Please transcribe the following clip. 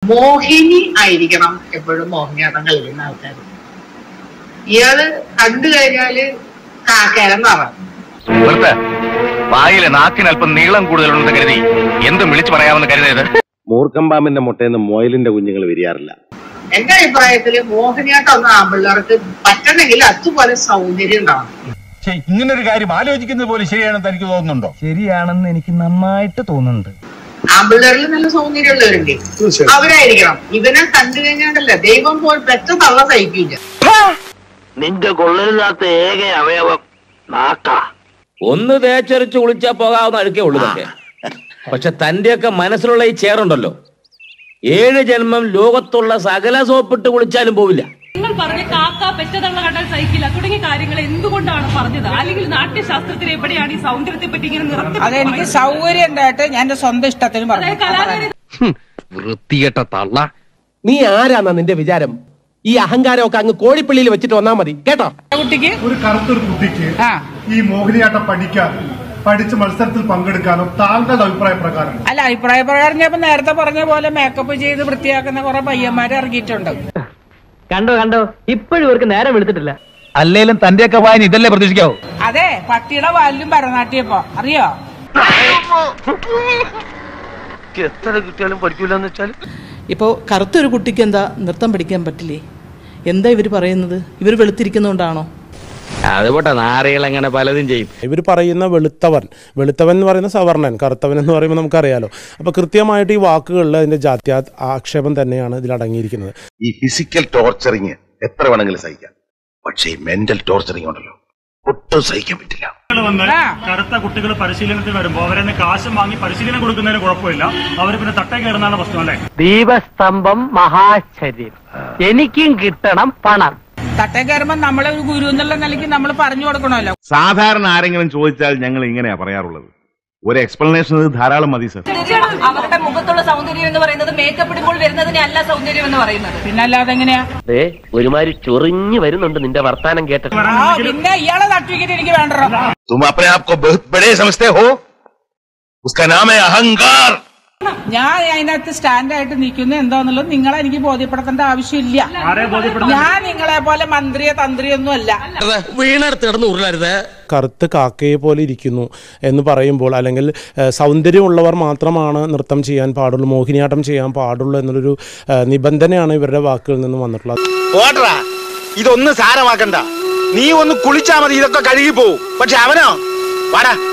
മോഹിനി ആയിരിക്കണം എപ്പോഴും മോഹിനിയാട്ടം കളിക്കുന്ന ആൾക്കാർ ഇയാള് കണ്ടു കഴിഞ്ഞാല് കാക്കേരം നിറം സുഹൃത്ത് വായിലെ നാക്കിന് അല്പം നീളം കൂടുതലുണ്ടെന്ന് കരുതി എന്തും വിളിച്ചു പറയാമെന്ന് കരുതരുത് മൂർഖമ്പാമ്പിന്റെ മുട്ടയെന്ന് മൊയലിന്റെ കുഞ്ഞുങ്ങൾ വിരിയാറില്ല എന്റെ അഭിപ്രായത്തില് മോഹിനിയാട്ടം ഒന്നും ആമ്പിള്ളേർക്ക് പറ്റണമെങ്കിൽ അതുപോലെ സൗന്ദര്യം ഉണ്ടാവണം ഇങ്ങനെ ഒരു കാര്യം ആലോചിക്കുന്നത് പോലും ശരിയാണെന്ന് തനിക്ക് തോന്നുന്നുണ്ടോ ശരിയാണെന്ന് എനിക്ക് നന്നായിട്ട് തോന്നുന്നുണ്ട് ആമ്പിള്ളേരിൽ നല്ല സൗന്ദര്യമുള്ളവരുണ്ട് അവരായിരിക്കണം ഇവനെ കണ്ടു കഴിഞ്ഞാണ്ടല്ല ദൈവം പോൽ പെറ്റ തള്ള സഹിക്കില്ല നിന്റെ കൊള്ളരുതാത്ത ഏക അവയവം നാക്കാ ഒന്ന് തേച്ചരച്ച് കുളിച്ചാ പോകാവുന്ന അഴുക്കേ ഉള്ളൂ ഇതൊക്കെ പക്ഷെ തന്റെയൊക്കെ മനസ്സിലുള്ള ഈ ചേറുണ്ടല്ലോ ഏഴ് ജന്മം ലോകത്തുള്ള സകല സോപ്പിട്ട് കുളിച്ചാലും പോവില്ല നിങ്ങൾ പറഞ്ഞ കാക്ക പെറ്റതള്ള കണ്ടാൽ സഹിക്കില്ല തുടങ്ങിയ കാര്യങ്ങൾ എന്തുകൊണ്ടാണ് പറഞ്ഞത് അല്ലെങ്കിൽ നാട്യശാസ്ത്രത്തിൽ എവിടെയാണ് ഈ സൗന്ദര്യത്തെ പറ്റി ഇങ്ങനെ നിർത്തി അതെനിക്ക് സൗകര്യം ഉണ്ടായിട്ട് ഞാൻ എന്റെ സ്വന്തം ഇഷ്ടത്തിന് പറഞ്ഞു കലാകാരി വൃത്തികെട്ട തള്ള നീ ആരാന്നാ നിന്റെ വിചാരം ഈ അഹങ്കാരമൊക്കെ അങ്ങ് കോഴിപ്പള്ളിയിൽ വെച്ചിട്ട് വന്നാ മതി കേട്ടോ കുട്ടിക്ക് ഒരു കറുത്തൊരു കുട്ടിക്ക് ആ ഈ മോഹിനിയാട്ടം പഠിക്കാൻ പഠിച്ച് മത്സരത്തിൽ പങ്കെടുക്കാനോ താങ്കളുടെ അഭിപ്രായ പ്രകാരം അല്ല അഭിപ്രായ പ്രകാരം ഞാൻ ഇപ്പൊ നേരത്തെ പറഞ്ഞ പോലെ മേക്കപ്പ് ചെയ്ത് വൃത്തിയാക്കുന്ന കുറെ പയ്യന്മാർ ഇറങ്ങിയിട്ടുണ്ട് കണ്ടോ കണ്ടോ ഇപ്പോഴും ഇവർക്ക് നേരം എടുത്തിട്ടില്ല അല്ലേലും തന്റെയൊക്കെ വായന ഇതല്ലേ പ്രതീക്ഷിക്കാവൂ അതെ പട്ടിയുടെ വാലിലും ഭരതനാട്യം ഇപ്പൊ അറിയോ എത്ര കിട്ടിയാലും പഠിക്കൂലെന്ന് വെച്ചാൽ ഇപ്പോൾ കറുത്തൊരു കുട്ടിക്ക് എന്താ നൃത്തം പഠിക്കാൻ പറ്റില്ലേ എന്താ ഇവർ പറയുന്നത് ഇവർ വെളുത്തിരിക്കുന്നോണ്ടാണോ അത് പോട്ടെ നാറികൾ എങ്ങനെ പലതും ചെയ്യും ഇവർ പറയുന്ന വെളുത്തവൻ വെളുത്തവൻ എന്ന് പറയുന്ന സവർണൻ കറുത്തവൻ എന്ന് പറയുമ്പോൾ നമുക്കറിയാലോ അപ്പോൾ കൃത്യമായിട്ട് ഈ വാക്കുകളിൽ അതിൻ്റെ ജാത്യാ ആക്ഷേപം തന്നെയാണ് ഇതിൽ അടങ്ങിയിരിക്കുന്നത് ഈ ഫിസിക്കൽ ടോർച്ചറിങ് എത്ര വേണമെങ്കിലും സഹിക്കാം പക്ഷേ ഈ മെന്റൽ ടോർച്ചറിങ് ഉണ്ടല്ലോ ഒട്ടും സഹിക്കാൻ പറ്റില്ല ആ കറുത്ത കുട്ടികൾ പരിശീലനത്തിൽ വരുമ്പോൾ അവരെ കാശും വാങ്ങി പരിശീലനം കൊടുക്കുന്നതിന് കുഴപ്പമില്ല അവർ പിന്നെ തട്ടേ കയറുന്നതാണ് പ്രശ്നം അല്ലേ ദീപസ്തംഭം മഹാശ്ചര്യം എനിക്കും കിട്ടണം പണം തട്ടേ കയറുമ്പോ നമ്മളെ ഒരു ഗുരു എന്നുള്ള നിലയ്ക്ക് നമ്മൾ പറഞ്ഞു കൊടുക്കണമല്ലോ സാധാരണ ആരെങ്കിലും ചോദിച്ചാൽ ഞങ്ങൾ ഇങ്ങനെയാ പറയാറുള്ളത് ഒരു എക്സ്പ്ലനേഷൻ ധാരാളം മതി സർ അവരുടെ മുഖത്തുള്ള സൗന്ദര്യം എന്ന് പറയുന്നത് മേക്കപ്പ് ഇടുമ്പോൾ വരുന്നതിനെ അല്ല സൗന്ദര്യം എന്ന് പറയുന്നത് പിന്നെ അല്ലാതെ എങ്ങനെയാ ഒരുമാതിരി ചൊറിഞ്ഞു വരുന്നുണ്ട് നിന്റെ വർത്താനം കേട്ടിട്ട് ആ പിന്നെ ഇയാളെ സർട്ടിഫിക്കറ്റ് എനിക്ക് വേണ്ടോ तुम अपने आप को बहुत बड़े समझते हो उसका नाम है अहंकार ഞാൻ അതിനകത്ത് സ്റ്റാൻഡായിട്ട് നിൽക്കുന്നു എന്താന്നുള്ളത് നിങ്ങളെ എനിക്ക് ബോധ്യപ്പെടുത്തേണ്ട ആവശ്യമില്ല ഞാൻ നിങ്ങളെ പോലെ മന്ത്രിയോ തന്ത്രിയൊന്നും അല്ല വീണെടുത്ത് കിടന്ന് ഉരുളരുത് കറുത്ത് കാക്കയെ പോലെ ഇരിക്കുന്നു എന്ന് പറയുമ്പോൾ അല്ലെങ്കിൽ ഏഹ്, സൗന്ദര്യമുള്ളവർ മാത്രമാണ് നൃത്തം ചെയ്യാൻ പാടുള്ളൂ മോഹിനിയാട്ടം ചെയ്യാൻ പാടുള്ളൂ എന്നുള്ളൊരു ഏഹ്, നിബന്ധനയാണ് ഇവരുടെ വാക്കുകളിൽ നിന്ന് വന്നിട്ടുള്ളത് ഓട്ടറാ ഇതൊന്നും സാരമാക്കണ്ട നീ ഒന്ന് കുളിച്ചാ മതി ഇതൊക്കെ കഴുകി പോവും പക്ഷെ അവനോ വാടാ